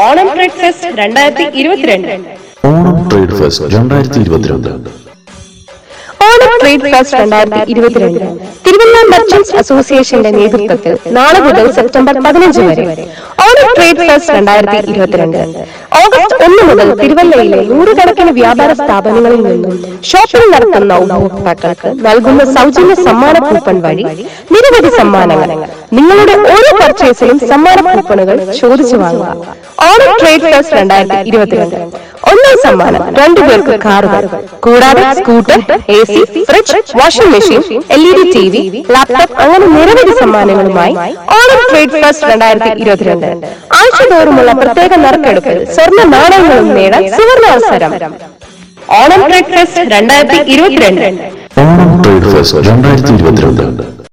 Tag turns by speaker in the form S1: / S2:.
S1: Onam trade fest രണ്ടായിരത്തി ഇരുപത്തിരണ്ട്
S2: Onam trade fest രണ്ടായിരത്തി ഇരുപത്തിരണ്ട്
S1: ഓണം ട്രേഡ് ഫെസ്റ്റ് രണ്ടായിരത്തി ഇരുപത്തിരണ്ട് തിരുവല്ല മർച്ചന്റ്സ് അസോസിയേഷന്റെ നേതൃത്വത്തിൽ നാളെ മുതൽ സെപ്റ്റംബർ പതിനഞ്ച് വരെ ഓണം ട്രേഡ് ഫെസ്റ്റ് രണ്ടായിരത്തി ഇരുപത്തിരണ്ട് ഓഗസ്റ്റ് ഒന്ന് മുതൽ തിരുവല്ലയിലെ നൂറുകണക്കിന് വ്യാപാര സ്ഥാപനങ്ങളിൽ നിന്നും ഷോപ്പിംഗ് നടത്തുന്ന ഉപഭോക്താക്കൾക്ക് നൽകുന്ന സൗജന്യ സമ്മാന കൂപ്പൺ വഴി നിരവധി സമ്മാനങ്ങൾ നിങ്ങളുടെ ഓരോ പർച്ചേസിലും സമ്മാന കൂപ്പണുകൾ ചോദിച്ചു വാങ്ങുക ഓണം ട്രേഡ് ഫെസ്റ്റ് രണ്ടായിരത്തി ഇരുപത്തിരണ്ട് ഒന്നാം സമ്മാനം രണ്ടുപേർക്ക് കാറുകൾ കൂടാതെ scooter A C fridge washing machine L E D T V laptop അങ്ങനെ നിരവധി സമ്മാനങ്ങളുമായി ഓണം ട്രേഡ് ഫെസ്റ്റ് രണ്ടായിരത്തി ഇരുപത്തിരണ്ട് ആഴ്ചതോറുമുള്ള പ്രത്യേക നറുക്കെടുപ്പിൽ സ്വർണ്ണ നാണയങ്ങളും നേടാൻ സുവർണാവസരം ഓണം ട്രേഡ് ഫെസ്റ്റ് രണ്ടായിരത്തി ഇരുപത്തിരണ്ട്
S2: ഓണം ട്രേഡ് ഫെസ്റ്റ് രണ്ടായിരത്തി ഇരുപത്തിരണ്ട്